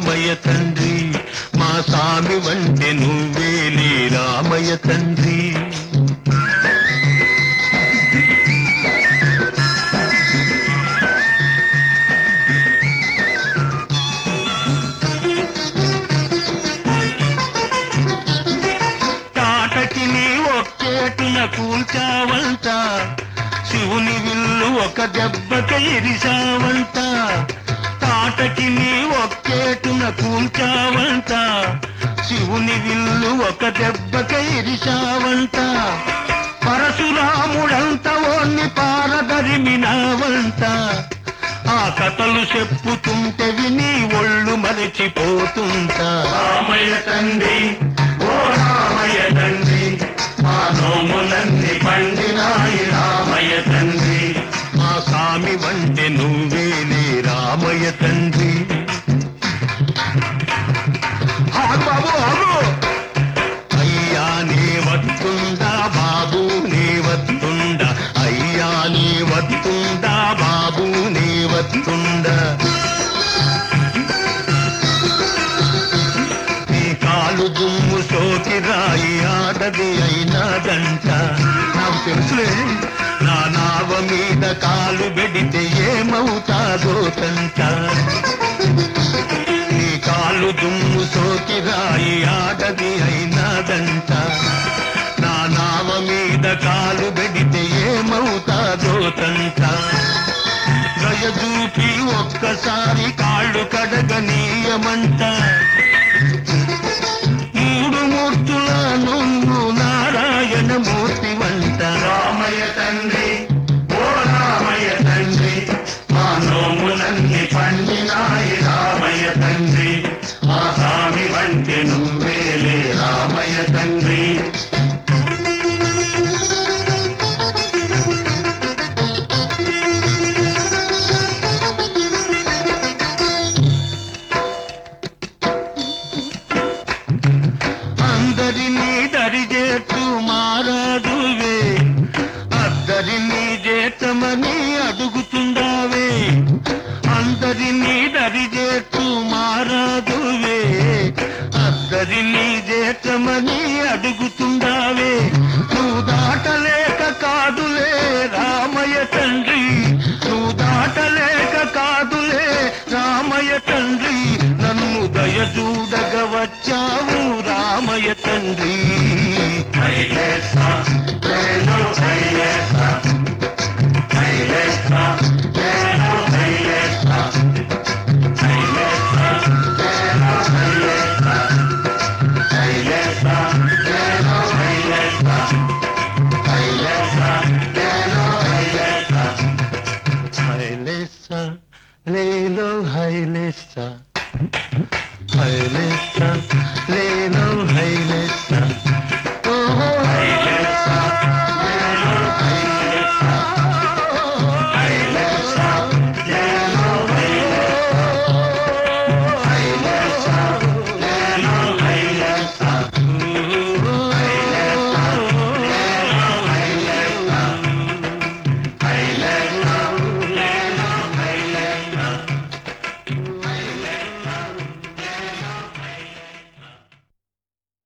రామయ్య తండ్రి మా స్వామి వంటి నువ్వేలే రామయ్య తండ్రి తాటకి నీ ఒక్కేటున కూల్చావంట శివుని విల్లు ఒక దెబ్బక ఇరిసావంట తాటకి నీ ఒక్కేటున కూల్చావంట శివుని విల్లు ఒక దెబ్బక ఇరిసావంట పరశురాముడంత ఓన్ని పారదరిమినావంట ఆ కథలు చెప్పుతుంటే విని ఒళ్ళు మరచిపోతుంటా రామయ్య తండ్రి ఓ రామయ్య తండ్రి మా నోములన్నీ పండినాయి రామయ్య తండ్రి మా స్వామి వంటి నువ్వేలే రామయ్య తండ్రి ఆగు బాబు ఆగు అయ్యా నీ వత్తుందా బాబు నీ వత్తుందా అయ్యా నీ వత్తుందా బాబు నీ వత్తుందా నీ కాలు దుమ్ము సోకి రాయి ఆడది అయినాదంట నాకు తెలుసులే నా నావ మీద కాలు పెడితే ఏమవుతాదో తంట నీ కాలు దుమ్ము సోకి రాయి ఆడది అయినాదంట నా నావ మీద కాలు పెడితే ఏమవుతాదో తంట దయ చూపి ఒక్కసారి కాళ్ళు కడగనీయమంట మూడు మూర్తుల నువ్వు నారాయణ మూర్తి వంట రామయ్య తండ్రి ఓ రామయ్య తండ్రి మా నోములన్నీ పండినాయి రామయ్య తండ్రి మా స్వామి వంటి నువ్వేలే రామయ్య తండ్రి అందరినీ దరిచేస్తూ మారాదువే అద్దరినీ చేతమని అడుగుతుండావే అందరినీ దరిచేస్తూ మారాదువే అద్దరినీ చేతమని అడుగుతుండావే నువ్వు దాటలేక కాదులే రామయ్య తండ్రి నువ్వు దాటలేక కాదులే రామయ్య తండ్రి నన్ను దయ చూడగ వచ్చావు రామయ్య తండ్రి హైలేస నేను హైలేస హైలేస నేను హైలేస హైలేస నేను హైలేస హైలేస నేను హైలేస హైలేస నేను హైలేస హైలేసా లేలో హైలేసా హైలేసా లేలో